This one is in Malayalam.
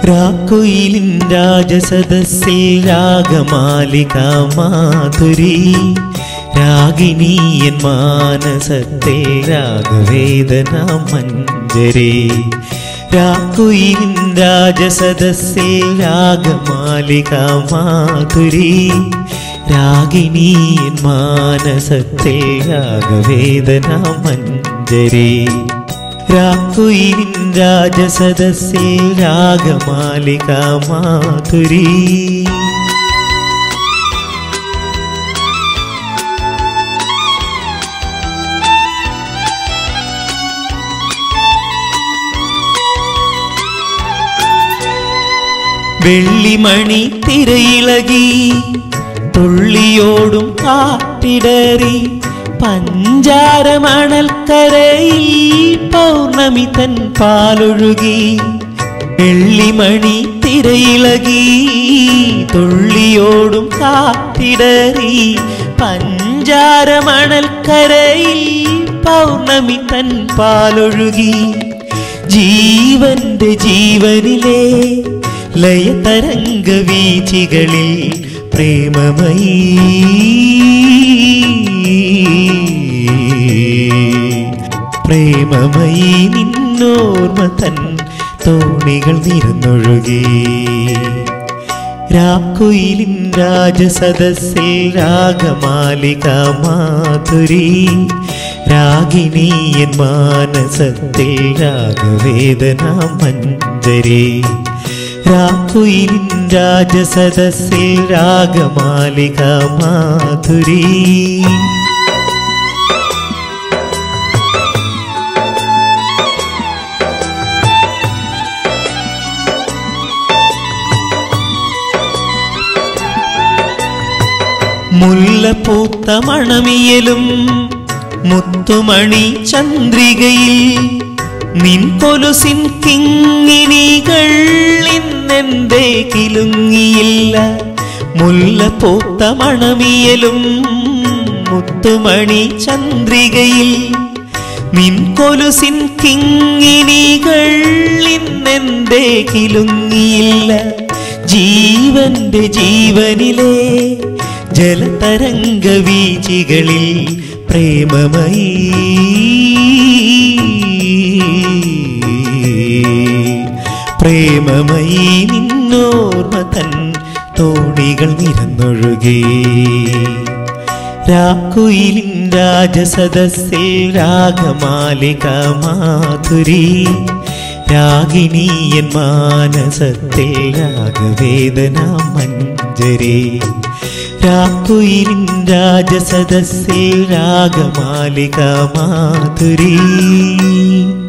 രാക്കുയിലിൻ രാജസദസ്സിൽ രാഗമാലിക മാധുരി രാഗിണീയൻ മാനസത്തെ രാഗവേദന മഞ്ജരി രാക്കുയിലിൻ രാജസദസ്സിൽ രാഗമാലിക മാധുരി രാഗിണീയൻ മാനസത്തെ രാഗവേദന മഞ്ജരി രാക്കുയിലിൻ രാജസദസ്സിൽ രാഗമാലിക മാധുരി വെള്ളിമണി തിരയിളകി തുള്ളിയോടും കാട്ടിടറി പഞ്ചാരമണൽക്കരയിൽ പൗർണമി തൻ പാലൊഴുകി വെള്ളിമണി തിരയിളകി തുള്ളിയോടും കാട്ടിടറി പഞ്ചാരമണൽക്കരയിൽ പൗർണമി തൻ പാലൊഴുകി ജീവന്റെ ജീവനിലെ ലയതരംഗ വീച്ചികളിൽ പ്രേമമയീ പ്രേമമയീ നിന്നോർമ്മ തൻ തോണികൾ നിരന്നൊഴുകി രാക്കുയിലിൻ രാജസദസ്സിൽ രാഗമാലിക മാധുരി രാഗിണീയൻ മാനസത്തിൽ രാഗവേദന മഞ്ജരി രാക്കുയിലിൻ രാജസദസ്സിൽ രാഗമാലിക മാധുരി മുല്ലപ്പൂത്ത മണമിയലും മുത്തുമണി ചന്ദ്രികയിൽ നിൻ കൊലുസിൻ കിങ്ങിണികൾ ഇന്നെന്തേ കിലുങ്ങിയില്ല മുല്ലപ്പൂത്ത മണമിയലും മുത്തുമണി ചന്ദ്രികയിൽ നിൻ കൊലുസിൻ കിങ്ങിണികൾ ഇന്നെന്തേ കിലുങ്ങിയില്ല ജീവന്റെ ജീവനിലെ ജലതരംഗ വീചികളിൽ പ്രേമമയീ പ്രേമമയീ നിന്നോർമ്മ തൻ തോണികൾ നിരന്നൊഴുകി രാക്കുയിലിൻ രാജസദസ്സിൽ രാഗമാലിക മാധുരി രാഗിണീയൻ മാനസത്തിൽ രാഗവേദന മഞ്ജരി രാക്കുയിലിൻ രാജസദസ്സിൽ രാഗമാലിക മാധുരി